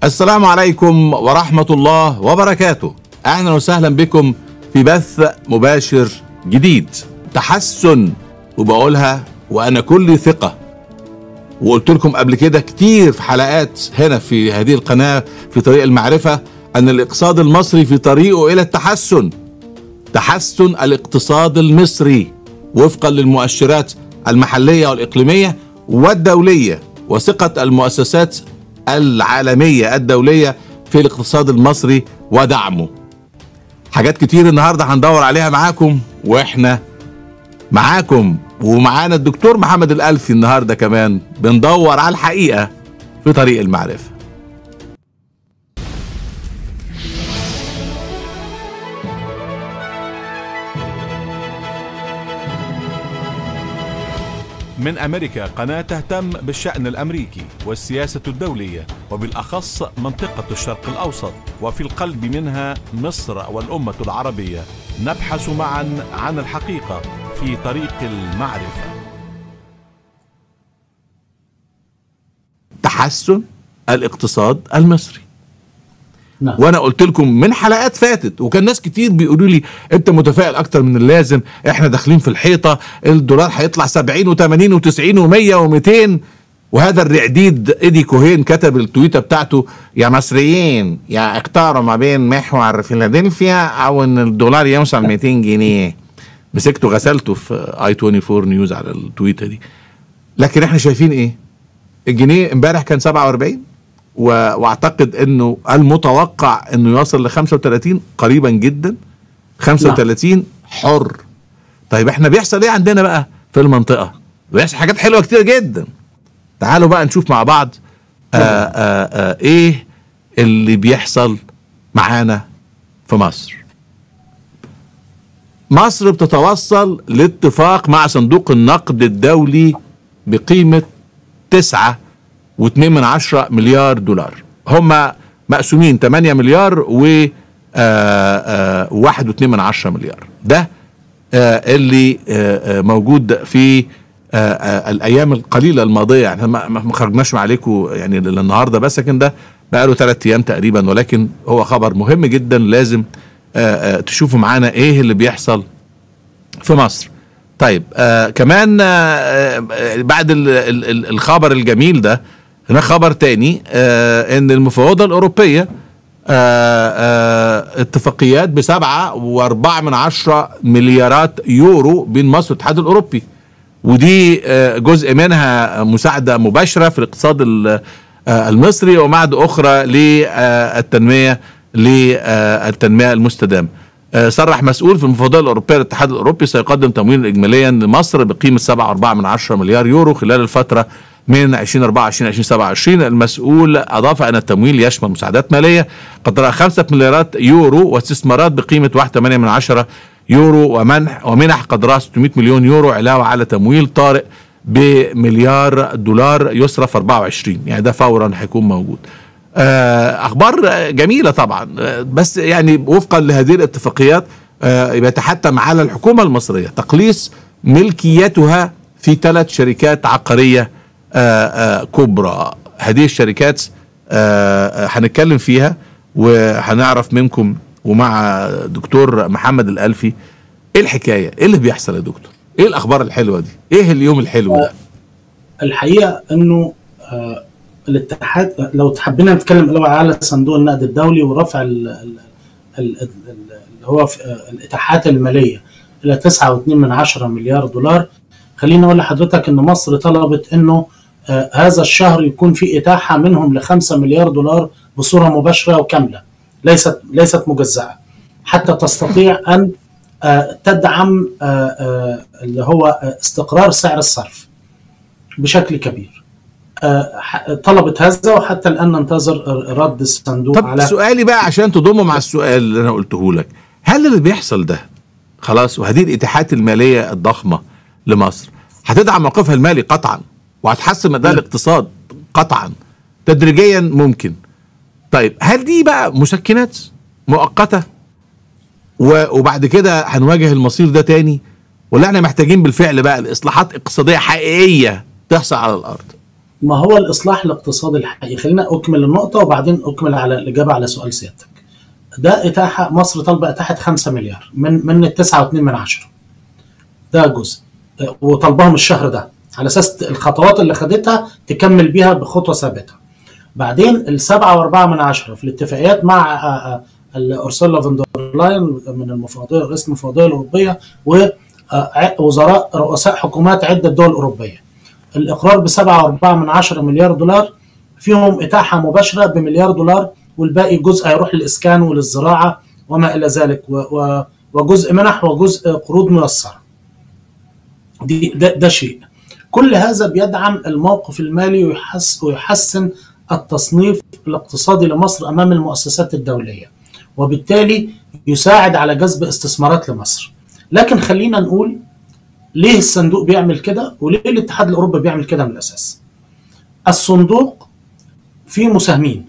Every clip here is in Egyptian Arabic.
السلام عليكم ورحمة الله وبركاته أهلا وسهلا بكم في بث مباشر جديد تحسن وبقولها وأنا كل ثقة وقلت لكم قبل كده كتير في حلقات هنا في هذه القناة في طريق المعرفة أن الاقتصاد المصري في طريقه إلى التحسن تحسن الاقتصاد المصري وفقا للمؤشرات المحلية والإقليمية والدولية وثقة المؤسسات العالمية الدولية في الاقتصاد المصري ودعمه حاجات كتير النهاردة هندور عليها معاكم واحنا معاكم ومعانا الدكتور محمد الألفي النهاردة كمان بندور على الحقيقة في طريق المعرفة من أمريكا قناة تهتم بالشأن الأمريكي والسياسة الدولية وبالأخص منطقة الشرق الأوسط وفي القلب منها مصر والأمة العربية نبحث معا عن الحقيقة في طريق المعرفة تحسن الاقتصاد المصري نعم وانا قلت لكم من حلقات فاتت وكان ناس كتير بيقولوا لي انت متفائل اكتر من اللازم احنا داخلين في الحيطه الدولار هيطلع 70 و80 و90 و100 و200 وهذا الرعديد ايدي كوهين كتب التويته بتاعته يا مصريين يا اختاروا ما بين محور فيلادلفيا او ان الدولار يوصل 200 جنيه مسكته غسلته في اي 24 نيوز على التويته دي لكن احنا شايفين ايه الجنيه امبارح كان 47 و... واعتقد انه المتوقع انه يوصل ل 35 قريبا جدا 35 حر طيب احنا بيحصل ايه عندنا بقى في المنطقه بيحصل حاجات حلوه كتير جدا تعالوا بقى نشوف مع بعض آآ آآ ايه اللي بيحصل معانا في مصر مصر بتتوصل لاتفاق مع صندوق النقد الدولي بقيمة تسعة واتنين من عشرة مليار دولار هم مقسومين 8 مليار و آه، آه، واحد واتنين من عشرة مليار ده آه، اللي آه، آه، موجود في آه، آه، الايام القليله الماضيه يعني ما ما- ما خرجناش عليكم يعني النهارده بس لكن ده بقى له ثلاث ايام تقريبا ولكن هو خبر مهم جدا لازم آه، آه، تشوفوا معانا ايه اللي بيحصل في مصر طيب آه كمان آه آه، بعد ال ال ال الخبر الجميل ده هناك خبر تاني آه ان المفوضة الأوروبية آه آه اتفاقيات بسبعة واربعة من عشرة مليارات يورو بين مصر والاتحاد الأوروبي ودي آه جزء منها مساعدة مباشرة في الاقتصاد ال- آه المصري ومعد أخرى للتنمية للتنمية المستدامة آه، صرح مسؤول في المفوضية الأوروبية للاتحاد الأوروبي سيقدم تمويل إجماليا لمصر بقيمة 7.4 من عشرة مليار يورو خلال الفترة من 2024 2027 المسؤول أضاف أن التمويل يشمل مساعدات مالية قدرها 5 مليارات يورو واستثمارات بقيمة 1.8 من عشرة يورو ومنح ومنح قدرها 600 مليون يورو علاوة على تمويل طارئ بمليار دولار يصرف 24 يعني ده فورا هيكون موجود آه، اخبار آه، جميله طبعا آه، بس يعني وفقا لهذه الاتفاقيات آه، يتحتم على الحكومه المصريه تقليص ملكيتها في ثلاث شركات عقاريه آه، آه، كبرى هذه الشركات آه، آه، هنتكلم فيها وهنعرف منكم ومع دكتور محمد الألفي ايه الحكايه ايه اللي بيحصل يا دكتور ايه الاخبار الحلوه دي ايه اليوم الحلو ده الحقيقه انه آه، الاتحاد لو حبينا نتكلم الاول على صندوق النقد الدولي ورفع ال- ال- ال- ال- اللي هو في- آه، الاتاحات الماليه الى 9.2 من عشرة مليار دولار خليني اقول لحضرتك ان مصر طلبت انه آه، هذا الشهر يكون في اتاحه منهم ل 5 مليار دولار بصوره مباشره وكامله ليست ليست مجزاه حتى تستطيع ان آه، تدعم آه، آه، اللي هو آه، استقرار سعر الصرف بشكل كبير آه، ح- طلبت هذا وحتى الان ننتظر رد الصندوق طب على سؤالي بقى عشان تضمه مع السؤال اللي انا قلته لك هل اللي بيحصل ده خلاص وهذه الاتاحات الماليه الضخمه لمصر هتدعم موقفها المالي قطعا وهتحسن اداء نعم. الاقتصاد قطعا تدريجيا ممكن طيب هل دي بقى مسكنات مؤقته و- وبعد كده هنواجه المصير ده تاني ولا احنا محتاجين بالفعل بقى الاصلاحات اقتصاديه حقيقيه تحصل على الارض ما هو الاصلاح الاقتصادي الحقيقي خلينا اكمل النقطه وبعدين اكمل على الاجابه على سؤال سيادتك ده اتاحه مصر طالبه اتاحه 5 مليار من من ال 9.2 من عشرة ده جزء وطالباهم الشهر ده على اساس الخطوات اللي خدتها تكمل بيها بخطوه ثابته بعدين السبعة وأربعة من عشرة في الاتفاقيات مع أرسولا فندر لاين من المفوضية رئيس المفوضية الأوروبية ووزراء رؤساء حكومات عدة دول أوروبية الإقرار بسبعة وأربعة من عشرة مليار دولار فيهم إتاحة مباشرة بمليار دولار والباقي جزء هيروح للإسكان وللزراعة وما إلى ذلك وجزء منح وجزء قروض ميسرة دي ده, ده شيء كل هذا بيدعم الموقف المالي ويحس ويحسن التصنيف الاقتصادي لمصر امام المؤسسات الدوليه وبالتالي يساعد على جذب استثمارات لمصر لكن خلينا نقول ليه الصندوق بيعمل كده وليه الاتحاد الاوروبي بيعمل كده من الاساس الصندوق فيه مساهمين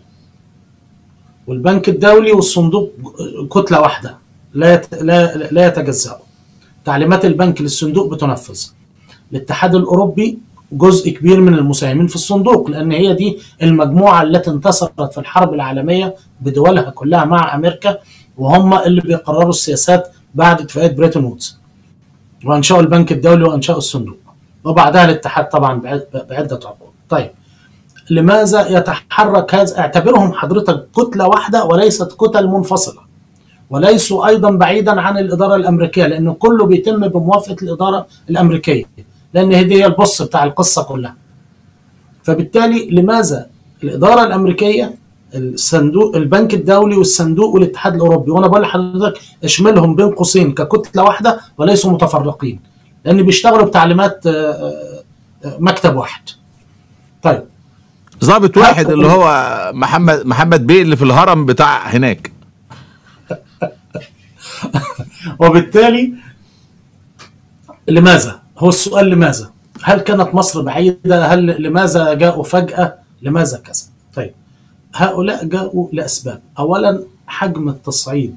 والبنك الدولي والصندوق كتله واحده لا يت... لا لا يتجزأوا تعليمات البنك للصندوق بتنفذ الاتحاد الاوروبي جزء كبير من المساهمين في الصندوق لان هي دي المجموعه التي انتصرت في الحرب العالميه بدولها كلها مع امريكا وهم اللي بيقرروا السياسات بعد اتفاقيه بريتون وودز وانشاوا البنك الدولي وانشاوا الصندوق وبعدها الاتحاد طبعا بعده عقود طيب لماذا يتحرك هذا اعتبرهم حضرتك كتله واحده وليست كتل منفصله وليسوا ايضا بعيدا عن الاداره الامريكيه لان كله بيتم بموافقه الاداره الامريكيه لان هي دي البص بتاع القصه كلها فبالتالي لماذا الاداره الامريكيه الصندوق البنك الدولي والصندوق والاتحاد الاوروبي وانا بقول لحضرتك اشملهم بين قوسين ككتله واحده وليسوا متفرقين لان بيشتغلوا بتعليمات مكتب واحد طيب ضابط واحد اللي هو محمد محمد بيه اللي في الهرم بتاع هناك وبالتالي لماذا هو السؤال لماذا هل كانت مصر بعيدة هل لماذا جاءوا فجأة لماذا كذا طيب هؤلاء جاءوا لأسباب أولا حجم التصعيد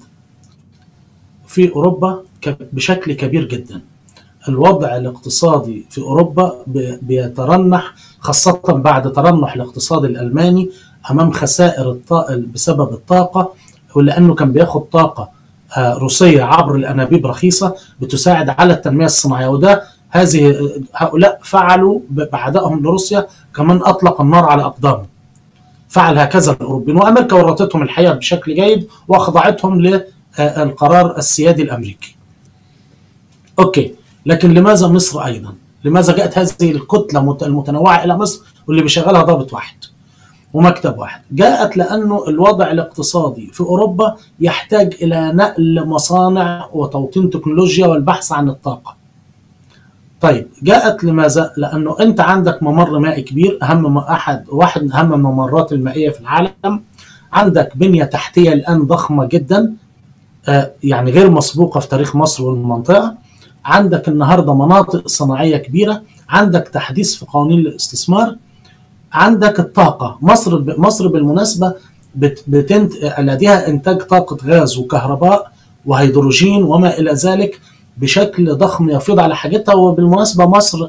في أوروبا بشكل كبير جدا الوضع الاقتصادي في أوروبا بيترنح خاصة بعد ترنح الاقتصاد الألماني أمام خسائر الطاقة بسبب الطاقة ولأنه كان بياخد طاقة روسية عبر الأنابيب رخيصة بتساعد على التنمية الصناعية وده هذه هؤلاء فعلوا بعدائهم لروسيا كمان أطلق النار على أقدامهم فعل هكذا الأوروبيين وأمريكا ورطتهم الحقيقة بشكل جيد وأخضعتهم للقرار السيادي الأمريكي أوكي لكن لماذا مصر أيضا لماذا جاءت هذه الكتلة المتنوعة إلى مصر واللي بيشغلها ضابط واحد ومكتب واحد جاءت لأنه الوضع الاقتصادي في أوروبا يحتاج إلى نقل مصانع وتوطين تكنولوجيا والبحث عن الطاقة طيب جاءت لماذا؟ لأنه أنت عندك ممر مائي كبير أهم أحد واحد أهم الممرات المائية في العالم عندك بنية تحتية الآن ضخمة جدا آه يعني غير مسبوقة في تاريخ مصر والمنطقة عندك النهاردة مناطق صناعية كبيرة عندك تحديث في قوانين الاستثمار عندك الطاقة مصر مصر بالمناسبة بتنت... لديها إنتاج طاقة غاز وكهرباء وهيدروجين وما إلى ذلك بشكل ضخم يفيض على حاجتها وبالمناسبة مصر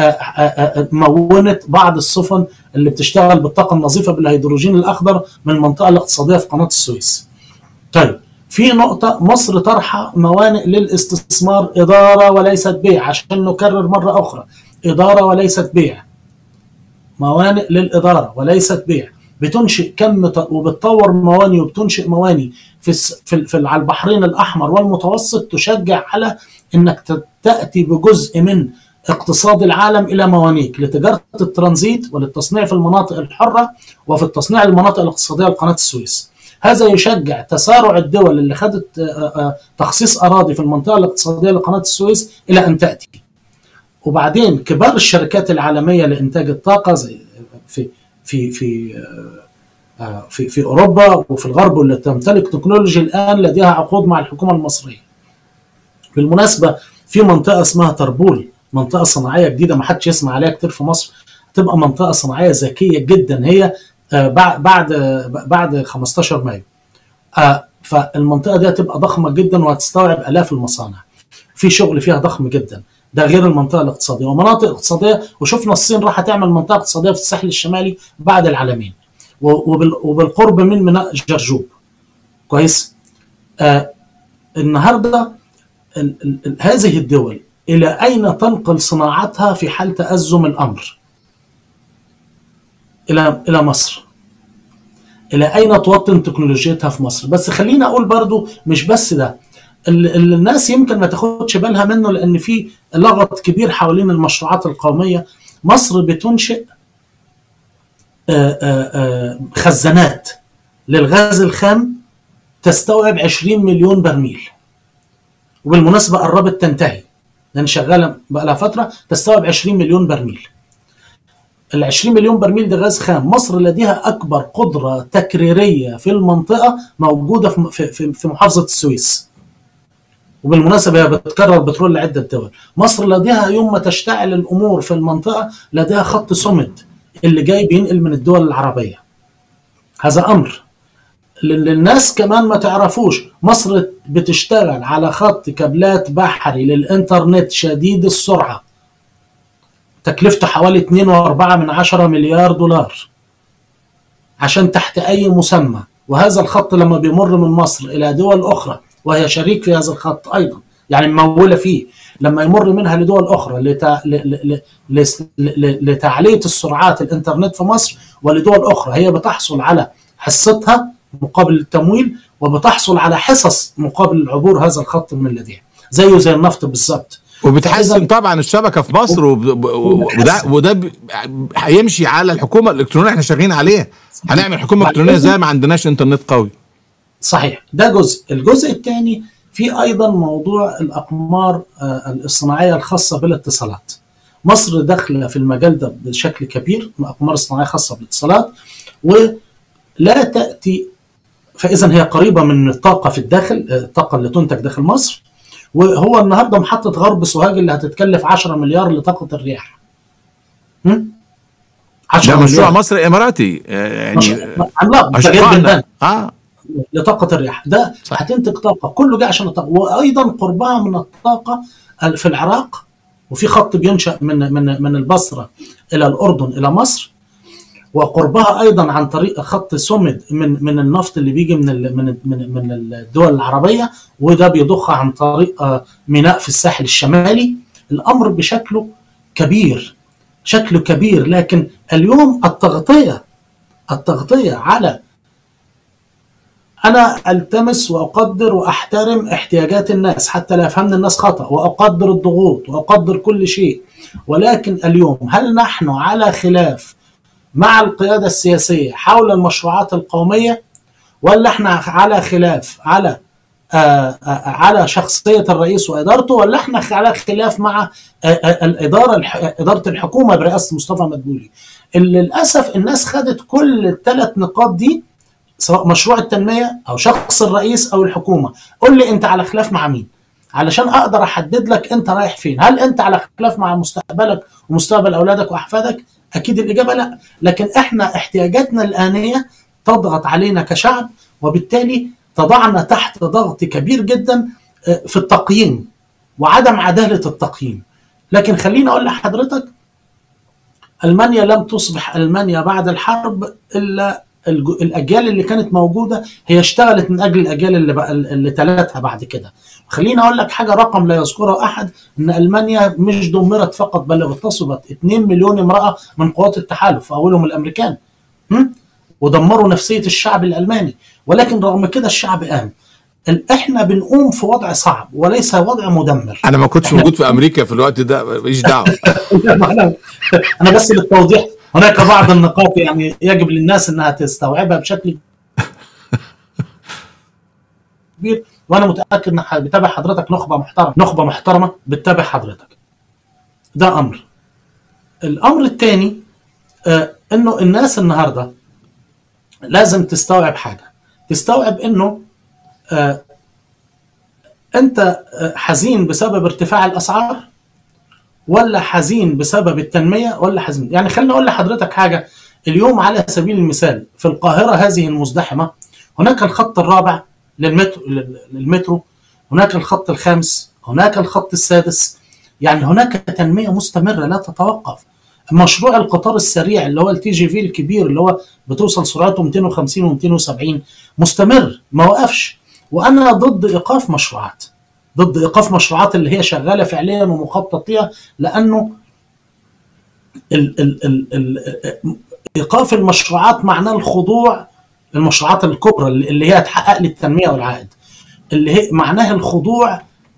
مونت بعض السفن اللي بتشتغل بالطاقة النظيفة بالهيدروجين الأخضر من المنطقة الاقتصادية في قناة السويس طيب في نقطة مصر طرح موانئ للاستثمار إدارة وليست بيع عشان نكرر مرة أخرى إدارة وليست بيع موانئ للإدارة وليست بيع بتنشئ كم وبتطور مواني وبتنشئ مواني في في, في على البحرين الأحمر والمتوسط تشجع على إنك تأتي بجزء من اقتصاد العالم إلى موانيك لتجارة الترانزيت وللتصنيع في المناطق الحرة وفي التصنيع المناطق الاقتصادية لقناة السويس هذا يشجع تسارع الدول اللي خدت تخصيص أراضي في المنطقة الاقتصادية لقناة السويس إلى أن تأتي وبعدين كبار الشركات العالميه لانتاج الطاقه زي في في في في في اوروبا وفي الغرب واللي تمتلك تكنولوجي الان لديها عقود مع الحكومه المصريه. بالمناسبه في منطقه اسمها تربول منطقه صناعيه جديده ما حدش يسمع عليها كتير في مصر تبقى منطقه صناعيه ذكيه جدا هي بعد بعد 15 مايو. فالمنطقه دي هتبقى ضخمه جدا وهتستوعب الاف المصانع. في شغل فيها ضخم جدا. ده غير المنطقه الاقتصاديه ومناطق اقتصاديه وشفنا الصين راح تعمل منطقه اقتصاديه في الساحل الشمالي بعد العالمين وبال- وبالقرب من ميناء جرجوب كويس آه النهارده ال- ال- ال- هذه الدول الى اين تنقل صناعتها في حال تازم الامر الى الى مصر الى اين توطن تكنولوجيتها في مصر بس خليني اقول برضو مش بس ده ال- ال- الناس يمكن ما تاخدش بالها منه لان في لغط كبير حوالين المشروعات القوميه مصر بتنشئ آه، آه، آه، خزانات للغاز الخام تستوعب 20 مليون برميل وبالمناسبه قربت تنتهي لان شغاله بقى لها فتره تستوعب 20 مليون برميل ال 20 مليون برميل ده غاز خام مصر لديها اكبر قدره تكريريه في المنطقه موجوده في في في, في محافظه السويس وبالمناسبه هي بتكرر بترول لعده دول مصر لديها يوم ما تشتعل الامور في المنطقه لديها خط سمد اللي جاي بينقل من الدول العربيه هذا امر اللي الناس كمان ما تعرفوش مصر بتشتغل على خط كابلات بحري للإنترنت شديد السرعة تكلفته حوالي 2.4 من عشرة مليار دولار عشان تحت أي مسمى وهذا الخط لما بيمر من مصر إلى دول أخرى وهي شريك في هذا الخط أيضا يعني ممولة فيه لما يمر منها لدول أخرى لتع... ل... ل... ل... ل... لتعلية السرعات الإنترنت في مصر ولدول أخرى هي بتحصل على حصتها مقابل التمويل وبتحصل على حصص مقابل العبور هذا الخط من لديها زيه زي النفط بالظبط وبتحسن طبعا الشبكه في مصر وب- و- وده وده ب- هيمشي على الحكومه الالكترونيه احنا شغالين عليه هنعمل حكومه الكترونيه زي ما عندناش انترنت قوي صحيح ده جزء الجزء الثاني في ايضا موضوع الاقمار آه، الصناعيه الخاصه بالاتصالات مصر داخله في المجال ده بشكل كبير اقمار صناعيه خاصه بالاتصالات ولا تاتي فاذا هي قريبه من الطاقه في الداخل آه، الطاقه اللي تنتج داخل مصر وهو النهارده محطه غرب سوهاج اللي هتتكلف 10 مليار لطاقه الرياح هم؟ 10 ده مشروع مليار. مصري اماراتي آه، يعني مشروع- عملاق ده غير اشقائنا بلدان اه لطاقة الرياح ده صح. هتنتج طاقة كله جاي عشان الطاقة وأيضا قربها من الطاقة في العراق وفي خط بينشأ من من من البصرة إلى الأردن إلى مصر وقربها أيضا عن طريق خط سمد من من النفط اللي بيجي من ال- من من من الدول العربية وده بيضخها عن طريق آه، ميناء في الساحل الشمالي الأمر بشكله كبير شكله كبير لكن اليوم التغطية التغطية على انا التمس واقدر واحترم احتياجات الناس حتى لا يفهمني الناس خطا واقدر الضغوط واقدر كل شيء ولكن اليوم هل نحن على خلاف مع القياده السياسيه حول المشروعات القوميه ولا احنا على خلاف على آه، آه، على شخصيه الرئيس وادارته ولا احنا على خلاف مع آه، آه، الاداره الح- اداره الحكومه برئاسه مصطفى مدبولي اللي للاسف الناس خدت كل الثلاث نقاط دي سواء مشروع التنميه او شخص الرئيس او الحكومه قول لي انت على خلاف مع مين علشان اقدر احدد لك انت رايح فين هل انت على خلاف مع مستقبلك ومستقبل اولادك واحفادك اكيد الاجابه لا لكن احنا احتياجاتنا الانيه تضغط علينا كشعب وبالتالي تضعنا تحت ضغط كبير جدا آه، في التقييم وعدم عداله التقييم لكن خليني اقول لحضرتك المانيا لم تصبح المانيا بعد الحرب الا الج- الاجيال اللي كانت موجوده هي اشتغلت من اجل الاجيال اللي بقى اللي تلاتها بعد كده خليني اقول لك حاجه رقم لا يذكره احد ان المانيا مش دمرت فقط بل اغتصبت 2 مليون امراه من قوات التحالف اولهم الامريكان هم؟ ودمروا نفسيه الشعب الالماني ولكن رغم كده الشعب قام ال- احنا بنقوم في وضع صعب وليس وضع مدمر انا ما كنتش موجود في امريكا في الوقت ده ماليش دعوه انا أنا بس للتوضيح هناك بعض النقاط يعني يجب للناس انها تستوعبها بشكل كبير وانا متاكد ان ح- بتابع حضرتك نخبه محترمه نخبه محترمه بتتابع حضرتك ده امر الامر الثاني آه انه الناس النهارده لازم تستوعب حاجه تستوعب انه آه انت آه، حزين بسبب ارتفاع الاسعار ولا حزين بسبب التنميه ولا حزين يعني خليني اقول لحضرتك حاجه اليوم على سبيل المثال في القاهره هذه المزدحمه هناك الخط الرابع للمترو للمترو هناك الخط الخامس هناك الخط السادس يعني هناك تنميه مستمره لا تتوقف مشروع القطار السريع اللي هو التي جي في الكبير اللي هو بتوصل سرعته 250 و270 مستمر ما وقفش وانا ضد ايقاف مشروعات ضد ايقاف مشروعات اللي هي شغاله فعليا ومخطط ليها لانه ال ال ال ال ايقاف المشروعات معناه الخضوع المشروعات الكبرى اللي هي تحقق لي التنميه والعائد اللي هي معناها الخضوع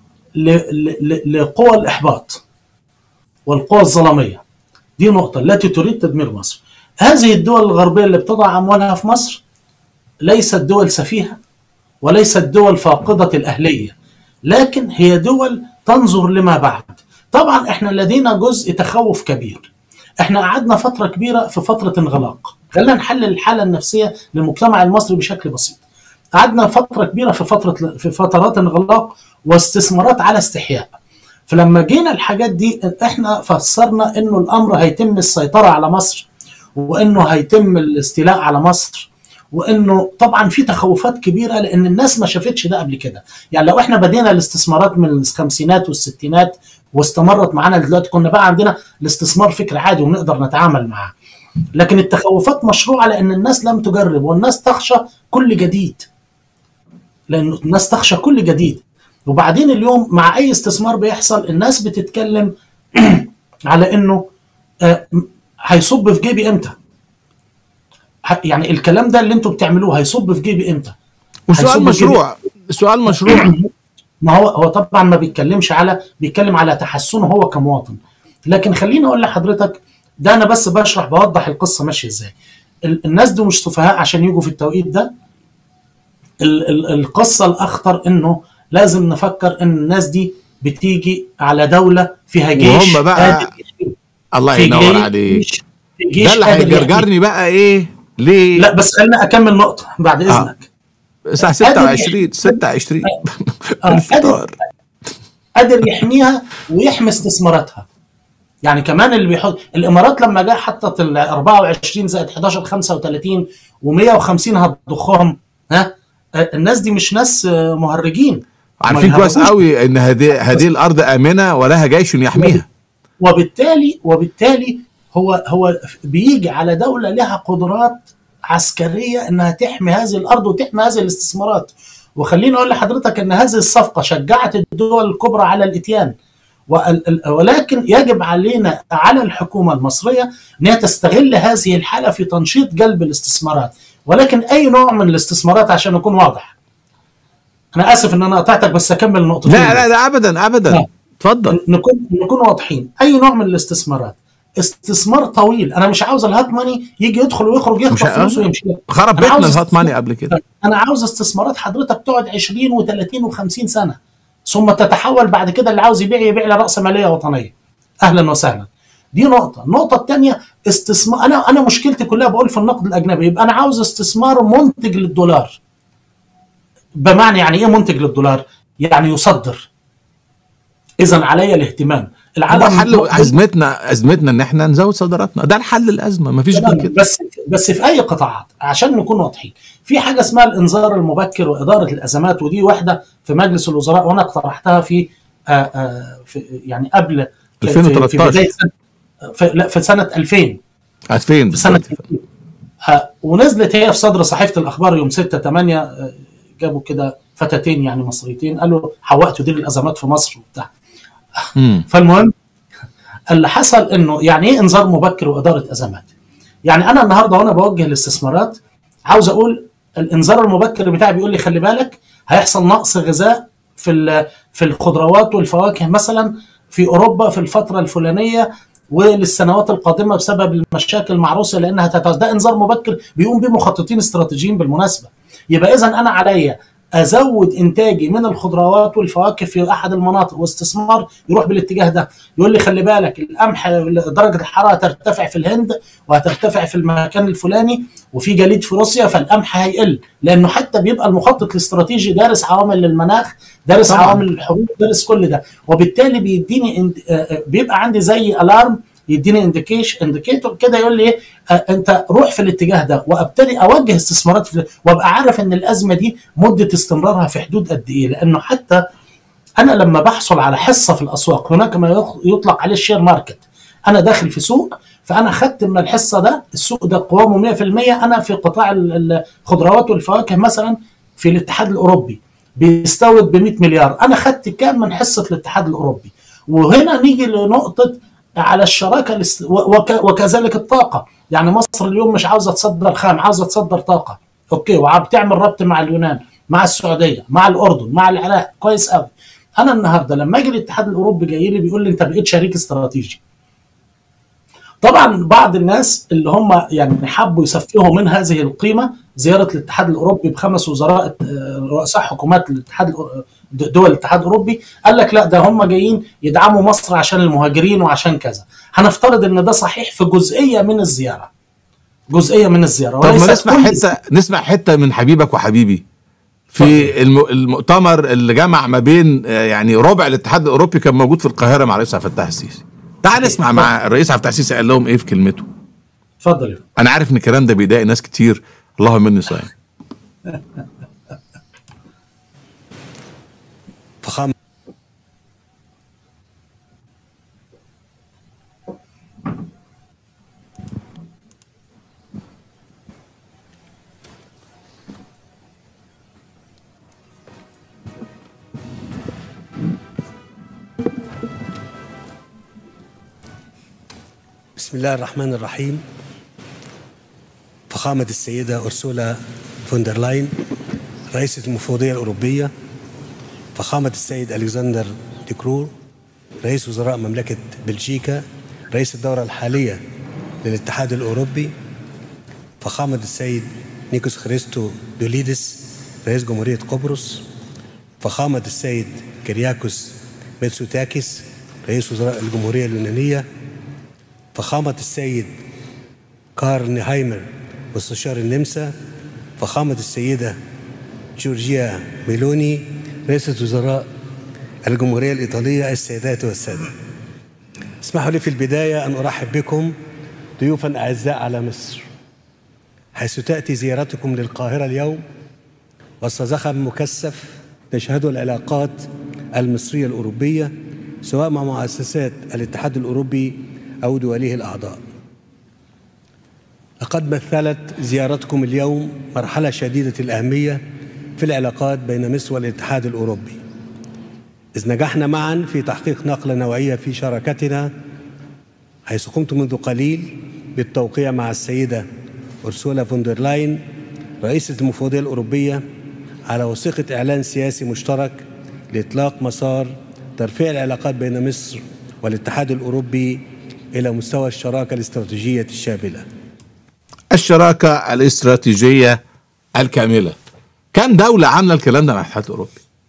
لقوى الاحباط والقوى الظلاميه دي نقطه التي تريد تدمير مصر هذه الدول الغربيه اللي بتضع اموالها في مصر ليست دول سفيهه وليست دول فاقده الاهليه لكن هي دول تنظر لما بعد طبعا احنا لدينا جزء تخوف كبير احنا قعدنا فتره كبيره في فتره انغلاق خلينا نحلل الحاله النفسيه للمجتمع المصري بشكل بسيط قعدنا فتره كبيره في فتره في فترات انغلاق واستثمارات على استحياء فلما جينا الحاجات دي احنا فسرنا انه الامر هيتم السيطره على مصر وانه هيتم الاستيلاء على مصر وانه طبعا في تخوفات كبيره لان الناس ما شافتش ده قبل كده يعني لو احنا بدينا الاستثمارات من الخمسينات والستينات واستمرت معانا دلوقتي كنا بقى عندنا الاستثمار فكر عادي ونقدر نتعامل معاه لكن التخوفات مشروعه لان الناس لم تجرب والناس تخشى كل جديد لان الناس تخشى كل جديد وبعدين اليوم مع اي استثمار بيحصل الناس بتتكلم على انه هيصب في جيبي امتى يعني الكلام ده اللي انتوا بتعملوه هيصب في جيبي امتى وسؤال مشروع سؤال مشروع ما هو هو طبعا ما بيتكلمش على بيتكلم على تحسنه هو كمواطن لكن خليني اقول لحضرتك ده انا بس بشرح بوضح القصه ماشيه ازاي الناس دي مش سفهاء عشان يجوا في التوقيت ده ال ال القصه الاخطر انه لازم نفكر ان الناس دي بتيجي على دوله فيها جيش وهم بقى الله ينور عليك ده اللي هيجرجرني بقى ايه ليه لا بس خلينا اكمل نقطه بعد اذنك الساعه 26 26 الفطار قادر يحميها ويحمي استثماراتها يعني كمان اللي بيحط الامارات لما جاء حطت ال 24 زائد 11 35 و150 هتضخهم ها الناس دي مش ناس مهرجين عارفين كويس قوي ان هذه هذه الارض امنه ولها جيش يحميها وبالتالي وبالتالي هو هو بيجي على دوله لها قدرات عسكريه انها تحمي هذه الارض وتحمي هذه الاستثمارات وخليني اقول لحضرتك ان هذه الصفقه شجعت الدول الكبرى على الاتيان ولكن يجب علينا على الحكومه المصريه ان هي تستغل هذه الحاله في تنشيط جلب الاستثمارات ولكن اي نوع من الاستثمارات عشان اكون واضح انا اسف ان انا قطعتك بس اكمل النقطه لا لا لا ابدا ابدا اتفضل نكون نكون واضحين اي نوع من الاستثمارات استثمار طويل انا مش عاوز الهات ماني يجي يدخل ويخرج يخطف فلوس ويمشي خرب بيتنا الهات ماني قبل كده انا عاوز استثمارات حضرتك تقعد 20 و30 و50 سنه ثم تتحول بعد كده اللي عاوز يبيع يبيع لراس ماليه وطنيه اهلا وسهلا دي نقطه النقطه الثانيه استثمار انا انا مشكلتي كلها بقول في النقد الاجنبي يبقى انا عاوز استثمار منتج للدولار بمعنى يعني ايه منتج للدولار يعني يصدر اذا علي الاهتمام العالم حل ازمتنا ازمتنا ان احنا نزود صادراتنا ده الحل الازمه مفيش غير كده بس بس في اي قطاعات عشان نكون واضحين في حاجه اسمها الانذار المبكر واداره الازمات ودي واحده في مجلس الوزراء وانا اقترحتها في, آآ آآ في يعني قبل 2013 في بدايه سنة في, لا في سنه 2000 2000 في سنه 2000 ونزلت هي في صدر صحيفه الاخبار يوم 6 8 جابوا كده فتاتين يعني مصريتين قالوا حواء تدير الازمات في مصر وبتاع فالمهم اللي حصل انه يعني ايه انذار مبكر واداره ازمات؟ يعني انا النهارده وانا بوجه الاستثمارات عاوز اقول الانذار المبكر بتاعي بيقول لي خلي بالك هيحصل نقص غذاء في في الخضروات والفواكه مثلا في اوروبا في الفتره الفلانيه وللسنوات القادمه بسبب المشاكل مع روسيا لانها تتوزع ده انذار مبكر بيقوم به مخططين استراتيجيين بالمناسبه يبقى اذا انا عليا ازود انتاجي من الخضروات والفواكه في احد المناطق واستثمار يروح بالاتجاه ده يقول لي خلي بالك القمح درجه الحراره ترتفع في الهند وهترتفع في المكان الفلاني وفي جليد في روسيا فالقمح هيقل لانه حتى بيبقى المخطط الاستراتيجي دارس عوامل المناخ دارس طبعا. عوامل الحروب دارس كل ده وبالتالي بيديني بيبقى عندي زي الارم يديني انديكيش انديكيتور كده يقول لي ايه آه انت روح في الاتجاه ده وابتدي اوجه استثمارات في وابقى عارف ان الازمه دي مده استمرارها في حدود قد ايه لانه حتى انا لما بحصل على حصه في الاسواق هناك ما يخ- يطلق عليه الشير ماركت انا داخل في سوق فانا خدت من الحصه ده السوق ده قوامه 100% انا في قطاع ال- الخضروات والفواكه مثلا في الاتحاد الاوروبي بيستورد ب 100 مليار انا خدت كام من حصه الاتحاد الاوروبي وهنا نيجي لنقطه على الشراكه الاست- و- وك- وكذلك الطاقه يعني مصر اليوم مش عاوزه تصدر خام عاوزه تصدر طاقه اوكي وبتعمل ربط مع اليونان مع السعوديه مع الاردن مع العراق كويس قوي انا النهارده لما اجي الاتحاد الاوروبي جاي لي بيقول لي انت بقيت شريك استراتيجي طبعا بعض الناس اللي هم يعني حبوا يسفهوا من هذه القيمه زياره الاتحاد الاوروبي بخمس وزراء آه، رؤساء حكومات الاتحاد الأو- دول الاتحاد الاوروبي قال لك لا ده هم جايين يدعموا مصر عشان المهاجرين وعشان كذا هنفترض ان ده صحيح في جزئيه من الزياره جزئيه من الزياره طب ما وليست نسمع كل حته نسمع حته من حبيبك وحبيبي في الم- المؤتمر اللي جمع ما بين آه، يعني ربع الاتحاد الاوروبي كان موجود في القاهره مع الرئيس عبد الفتاح السيسي تعال نسمع مع الرئيس عبد الفتاح السيسي قال لهم ايه في كلمته اتفضل يا فندم. انا عارف ان الكلام ده بيضايق ناس كتير اللهم مني صايم فخامة بسم الله الرحمن الرحيم فخامة السيدة أرسولا فوندر لاين رئيسة المفوضية الأوروبية فخامة السيد ألكسندر ديكرور رئيس وزراء مملكة بلجيكا رئيس الدورة الحالية للاتحاد الأوروبي فخامة السيد نيكوس خريستو دوليدس رئيس جمهورية قبرص فخامة السيد كرياكوس ميتسوتاكيس رئيس وزراء الجمهورية اليونانية فخامة السيد كارل نهايمر مستشار النمسا فخامة السيدة جورجيا ميلوني رئيسة وزراء الجمهورية الإيطالية السيدات والسادة اسمحوا لي في البداية أن أرحب بكم ضيوفا أعزاء على مصر حيث تأتي زيارتكم للقاهرة اليوم وسط زخم مكثف تشهده العلاقات المصرية الأوروبية سواء مع مؤسسات الاتحاد الأوروبي أو دوله الأعضاء لقد مثلت زيارتكم اليوم مرحلة شديدة الأهمية في العلاقات بين مصر والاتحاد الأوروبي إذ نجحنا معا في تحقيق نقلة نوعية في شراكتنا حيث قمت منذ قليل بالتوقيع مع السيدة أرسولا فوندر لاين رئيسة المفوضية الأوروبية على وثيقة إعلان سياسي مشترك لإطلاق مسار ترفيع العلاقات بين مصر والاتحاد الأوروبي إلى مستوى الشراكة الاستراتيجية الشاملة الشراكه الاستراتيجيه الكامله كم دوله عامله الكلام ده مع الاتحاد الاوروبي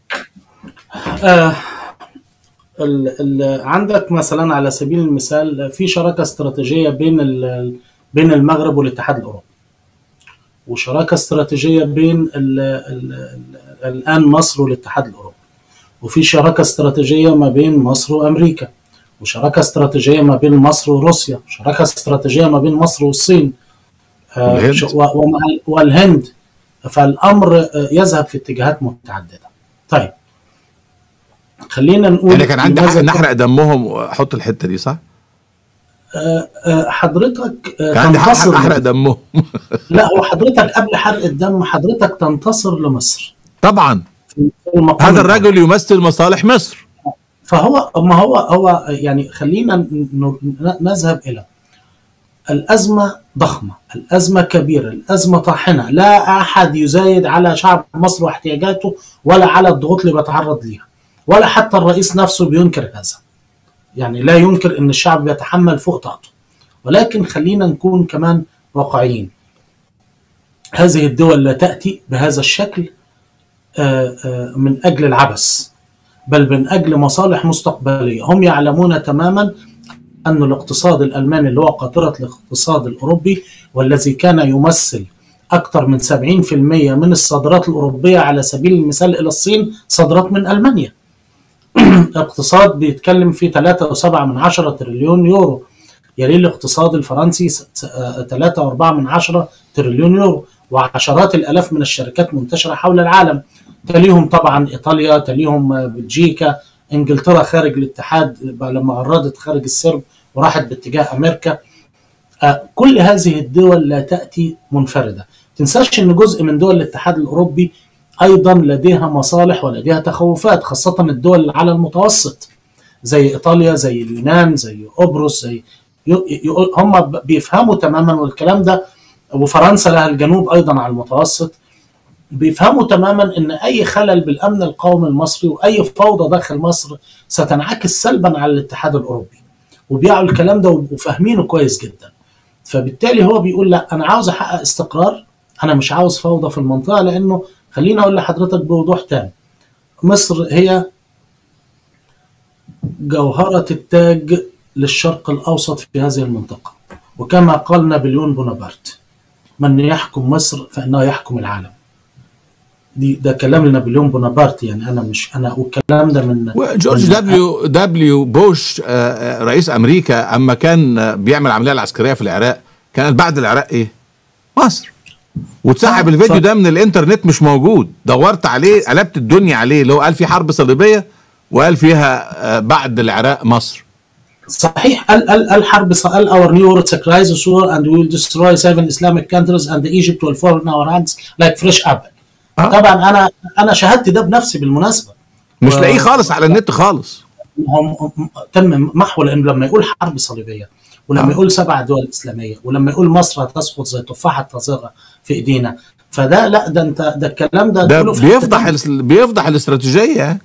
آه ال ال عندك مثلا على سبيل المثال في شراكه استراتيجيه بين ال- بين المغرب والاتحاد الاوروبي وشراكه استراتيجيه بين ال ال ال الان مصر والاتحاد الاوروبي وفي شراكه استراتيجيه ما بين مصر وامريكا وشراكه استراتيجيه ما بين مصر وروسيا وشراكه استراتيجيه ما بين مصر والصين آه، والهند. ش- و- ومع ال- والهند فالامر آه، يذهب في اتجاهات متعدده طيب خلينا نقول يعني كان عندي حق لماذا نحرق دمهم واحط الحته دي صح؟ آه، آه، حضرتك آه، كان عندي حق تنتصر احرق دمهم لا هو حضرتك قبل حرق الدم حضرتك تنتصر لمصر طبعا في المقام هذا الأول. الرجل يمثل مصالح مصر فهو ما هو هو يعني خلينا ن- ن- نذهب الى الازمه ضخمه، الازمه كبيره، الازمه طاحنه، لا احد يزايد على شعب مصر واحتياجاته ولا على الضغوط اللي بيتعرض ليها، ولا حتى الرئيس نفسه بينكر هذا. يعني لا ينكر ان الشعب بيتحمل فوق طاقته. ولكن خلينا نكون كمان واقعيين. هذه الدول لا تاتي بهذا الشكل آه، آه، من اجل العبث. بل من اجل مصالح مستقبليه، هم يعلمون تماما ان الاقتصاد الالماني اللي هو قاطره الاقتصاد الاوروبي والذي كان يمثل اكثر من 70% من الصادرات الاوروبيه على سبيل المثال الى الصين صادرات من المانيا. اقتصاد بيتكلم في 3.7 من عشرة تريليون يورو يليه الاقتصاد الفرنسي 3.4 من عشرة تريليون يورو وعشرات الالاف من الشركات منتشره حول العالم تليهم طبعا ايطاليا تليهم بلجيكا انجلترا خارج الاتحاد لما غردت خارج السرب وراحت باتجاه امريكا كل هذه الدول لا تاتي منفرده تنساش ان جزء من دول الاتحاد الاوروبي ايضا لديها مصالح ولديها تخوفات خاصه الدول على المتوسط زي ايطاليا زي اليونان زي قبرص زي هم بيفهموا تماما والكلام ده وفرنسا لها الجنوب ايضا على المتوسط بيفهموا تماما ان اي خلل بالامن القومي المصري واي فوضى داخل مصر ستنعكس سلبا على الاتحاد الاوروبي وبيعوا الكلام ده وفاهمينه كويس جدا فبالتالي هو بيقول لا انا عاوز احقق استقرار انا مش عاوز فوضى في المنطقه لانه خليني اقول لحضرتك بوضوح تام مصر هي جوهره التاج للشرق الاوسط في هذه المنطقه وكما قال نابليون بونابرت من يحكم مصر فانه يحكم العالم دي ده كلام لنابليون بونابرت يعني انا مش انا والكلام ده من جورج دبليو دبليو بوش رئيس امريكا اما كان بيعمل العمليه العسكريه في العراق كانت بعد العراق ايه؟ مصر واتسحب الفيديو ده من الانترنت مش موجود دورت عليه قلبت الدنيا عليه اللي هو قال في حرب صليبيه وقال فيها بعد العراق مصر صحيح قال قال قال حرب قال our new world a crisis war and we will destroy seven Islamic countries and Egypt will fall in our hands like fresh apple آه. طبعا انا انا شاهدت ده بنفسي بالمناسبه مش و... لاقيه خالص على النت خالص هم تم محو لانه لما يقول حرب صليبيه ولما آه. يقول سبع دول اسلاميه ولما يقول مصر هتسقط زي تفاحه طازجه في ايدينا فده لا ده انت ده الكلام ده ده بيفضح ال... بيفضح الاستراتيجيه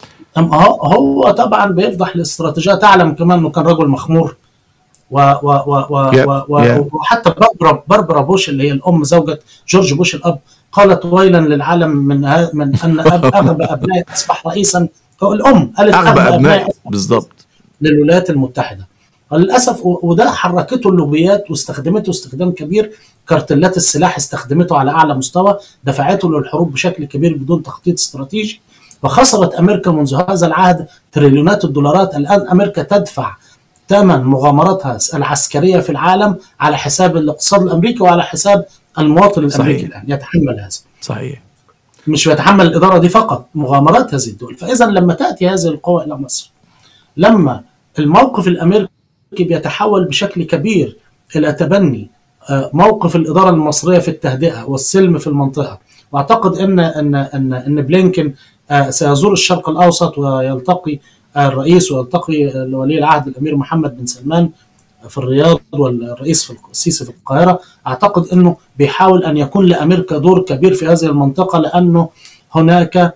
هو هو طبعا بيفضح الاستراتيجيه تعلم كمان انه كان رجل مخمور و و و و, yeah. و, و yeah. وحتى باربرا باربرا بوش اللي هي الام زوجة جورج بوش الاب قالت ويلا للعالم من من ان اغبى ابنائي اصبح رئيسا الام قالت اغبى ابنائي بالضبط للولايات المتحده وللاسف وده حركته اللوبيات واستخدمته استخدام كبير كارتلات السلاح استخدمته على اعلى مستوى دفعته للحروب بشكل كبير بدون تخطيط استراتيجي وخسرت امريكا منذ هذا العهد تريليونات الدولارات الان امريكا تدفع ثمن مغامراتها العسكريه في العالم على حساب الاقتصاد الامريكي وعلى حساب المواطن الامريكي الان يتحمل هذا صحيح مش يتحمل الاداره دي فقط مغامرات هذه الدول فاذا لما تاتي هذه القوى الى مصر لما الموقف الامريكي بيتحول بشكل كبير الى تبني موقف الاداره المصريه في التهدئه والسلم في المنطقه واعتقد ان ان ان ان بلينكن سيزور الشرق الاوسط ويلتقي الرئيس ويلتقي ولي العهد الامير محمد بن سلمان في الرياض والرئيس السيسي في القاهره اعتقد انه بيحاول ان يكون لامريكا دور كبير في هذه المنطقه لانه هناك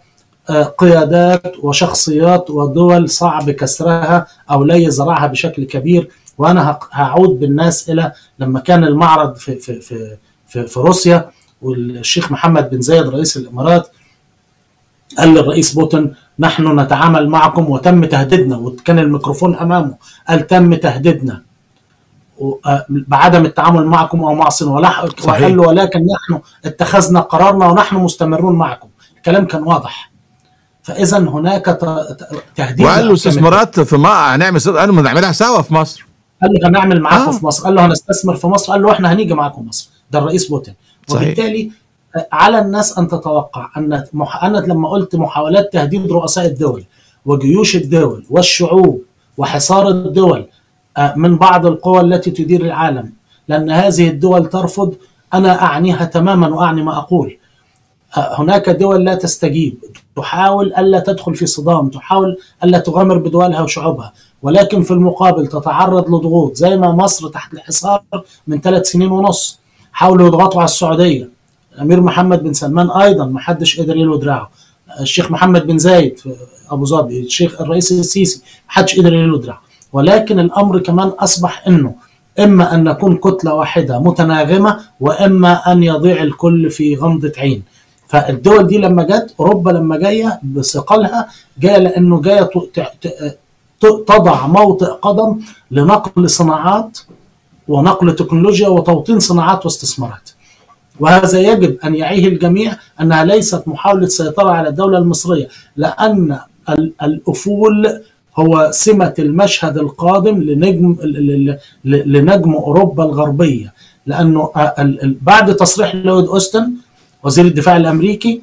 قيادات وشخصيات ودول صعب كسرها او لا يزرعها بشكل كبير وانا هعود بالناس الى لما كان المعرض في في في في, في روسيا والشيخ محمد بن زايد رئيس الامارات قال للرئيس بوتين نحن نتعامل معكم وتم تهديدنا وكان الميكروفون امامه قال تم تهديدنا بعدم التعامل معكم او مع الصين وقال له ولكن نحن اتخذنا قرارنا ونحن مستمرون معكم الكلام كان واضح فاذا هناك تهديد وقال له استثمارات في ما هنعمل قال له نعملها سوا في مصر قال له هنعمل معاكم آه. في مصر قال له هنستثمر في مصر قال له احنا هنيجي معاكم مصر ده الرئيس بوتين وبالتالي على الناس ان تتوقع ان مح... انا لما قلت محاولات تهديد رؤساء الدول وجيوش الدول والشعوب وحصار الدول من بعض القوى التي تدير العالم لان هذه الدول ترفض انا اعنيها تماما واعني ما اقول هناك دول لا تستجيب تحاول الا تدخل في صدام تحاول الا تغامر بدولها وشعوبها ولكن في المقابل تتعرض لضغوط زي ما مصر تحت الحصار من ثلاث سنين ونص حاولوا يضغطوا على السعوديه الامير محمد بن سلمان ايضا ما حدش قدر يلو دراعه الشيخ محمد بن زايد في ابو ظبي الشيخ الرئيس السيسي ما حدش قدر يلو دراعه ولكن الامر كمان اصبح انه اما ان نكون كتله واحده متناغمه واما ان يضيع الكل في غمضه عين فالدول دي لما جت اوروبا لما جايه بثقلها جايه لانه جايه تضع موطئ قدم لنقل صناعات ونقل تكنولوجيا وتوطين صناعات واستثمارات وهذا يجب ان يعيه الجميع انها ليست محاوله سيطره على الدوله المصريه لان الافول هو سمه المشهد القادم لنجم لنجم اوروبا الغربيه لانه بعد تصريح لويد اوستن وزير الدفاع الامريكي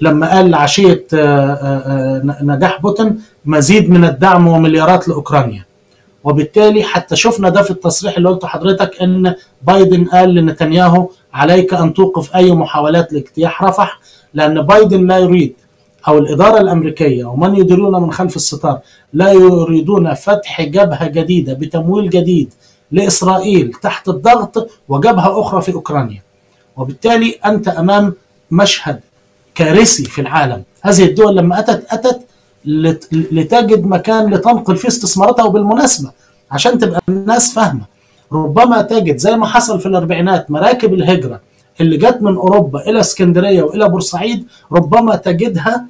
لما قال عشيه آه، آه، نجاح بوتين مزيد من الدعم ومليارات لاوكرانيا وبالتالي حتى شفنا ده في التصريح اللي قلته حضرتك ان بايدن قال لنتنياهو عليك ان توقف اي محاولات لاجتياح رفح لان بايدن لا يريد او الاداره الامريكيه ومن يديرون من خلف الستار لا يريدون فتح جبهه جديده بتمويل جديد لاسرائيل تحت الضغط وجبهه اخرى في اوكرانيا وبالتالي انت امام مشهد كارثي في العالم هذه الدول لما اتت اتت لت- لتجد مكان لتنقل فيه استثماراتها وبالمناسبه عشان تبقى الناس فاهمه ربما تجد زي ما حصل في الاربعينات مراكب الهجره اللي جت من اوروبا الى اسكندريه والى بورسعيد ربما تجدها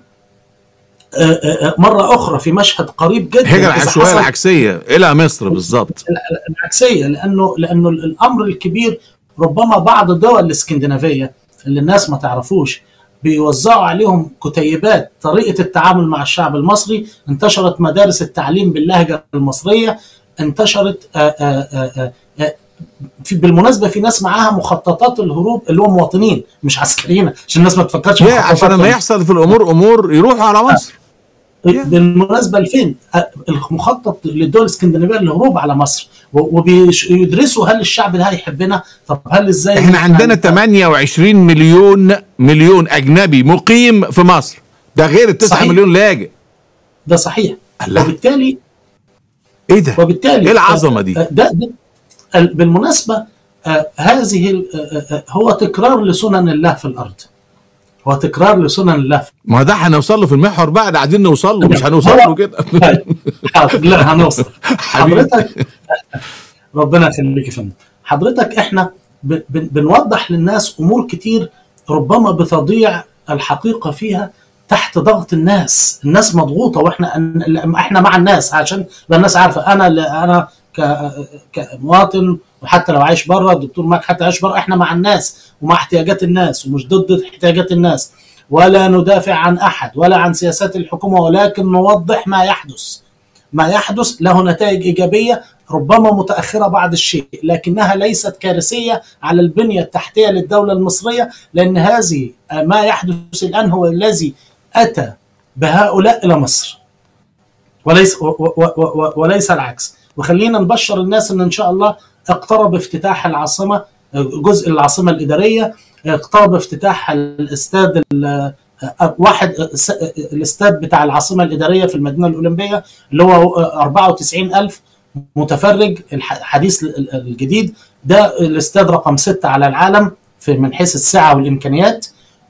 آه، آه، آه، مره اخرى في مشهد قريب جدا الهجرة إذا العشوائية حصل العكسية إلى مصر بالظبط العكسيه لانه لانه الامر الكبير ربما بعض الدول الاسكندنافيه اللي الناس ما تعرفوش بيوزعوا عليهم كتيبات طريقه التعامل مع الشعب المصري انتشرت مدارس التعليم باللهجه المصريه انتشرت آآ آآ آآ في بالمناسبه في ناس معاها مخططات الهروب اللي هم مواطنين مش عسكريين عشان الناس ما تفكرش ليه عشان لما مخططات يحصل في الأمور أمور يروحوا على مصر بالمناسبه لفين؟ المخطط للدول الاسكندنافيه للهروب على مصر وبيدرسوا هل الشعب ده هيحبنا؟ طب هل ازاي احنا عندنا 28 مليون مليون أجنبي مقيم في مصر ده غير ال 9 صحيح. مليون لاجئ ده صحيح الله. وبالتالي ايه ده؟ وبالتالي ايه العظمة دي؟ ده, ده ال- بالمناسبه آه، هذه ال- آه، آه، هو تكرار لسنن الله في الارض هو تكرار لسنن الله في ما هو ده هنوصل له في المحور بقى ده عايزين نوصل له مش هنوصل له كده حاضر لا هنوصل حبيبي. حضرتك ربنا يخليك يا فندم حضرتك احنا ب- بن- بنوضح للناس امور كتير ربما بتضيع الحقيقه فيها تحت ضغط الناس الناس مضغوطه واحنا أن- احنا مع الناس عشان يبقى الناس عارفه انا انا ك- كمواطن وحتى لو عايش بره الدكتور معك حتى عايش بره احنا مع الناس ومع احتياجات الناس ومش ضد احتياجات الناس ولا ندافع عن احد ولا عن سياسات الحكومه ولكن نوضح ما يحدث ما يحدث له نتائج ايجابيه ربما متاخره بعض الشيء لكنها ليست كارثيه على البنيه التحتيه للدوله المصريه لان هذه ما يحدث الان هو الذي اتى بهؤلاء الى مصر وليس و و و وليس العكس وخلينا نبشر الناس ان ان شاء الله اقترب افتتاح العاصمه جزء العاصمه الاداريه اقترب افتتاح الاستاد ال- واحد س- الاستاد بتاع العاصمه الاداريه في المدينه الاولمبيه اللي هو 94 الف متفرج الحديث الجديد ده الاستاد رقم ستة على العالم في من حيث السعه والامكانيات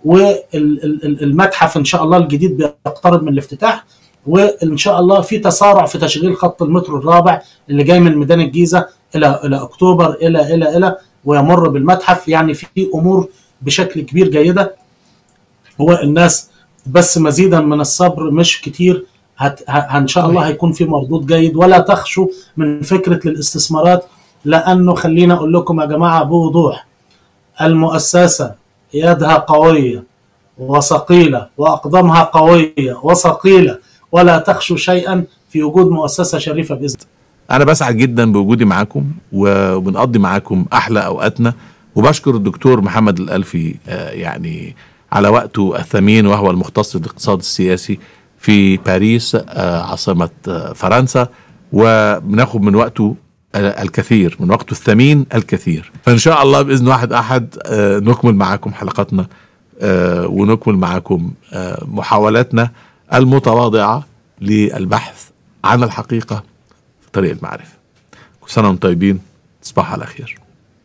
والمتحف ان شاء الله الجديد بيقترب من الافتتاح وان شاء الله في تسارع في تشغيل خط المترو الرابع اللي جاي من ميدان الجيزه الى الى اكتوبر الى الى الى ويمر بالمتحف يعني في امور بشكل كبير جيده هو الناس بس مزيدا من الصبر مش كتير هت ه- ان شاء الله هيكون في مردود جيد ولا تخشوا من فكره الاستثمارات لانه خلينا اقول لكم يا جماعه بوضوح المؤسسه يدها قويه وثقيله واقدامها قويه وثقيله ولا تخشوا شيئا في وجود مؤسسه شريفه باذن انا بسعد جدا بوجودي معاكم وبنقضي معاكم احلى اوقاتنا وبشكر الدكتور محمد الالفي آه، يعني على وقته الثمين وهو المختص بالاقتصاد السياسي في باريس آه، عاصمة آه، فرنسا وبناخد من وقته آه، الكثير من وقته الثمين الكثير فإن شاء الله بإذن واحد أحد آه، نكمل معاكم حلقاتنا آه، ونكمل معاكم آه، محاولاتنا المتواضعة للبحث عن الحقيقة في طريق المعرفة كل سنة وانتم طيبين تصبحوا على خير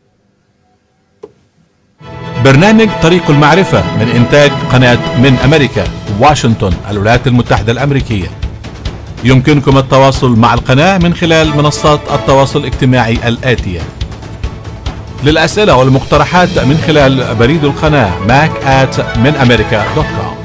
برنامج طريق المعرفة من إنتاج قناة من أمريكا واشنطن الولايات المتحدة الأمريكية يمكنكم التواصل مع القناة من خلال منصات التواصل الاجتماعي الآتية للأسئلة والمقترحات من خلال بريد القناة mac at من أمريكا دوت كوم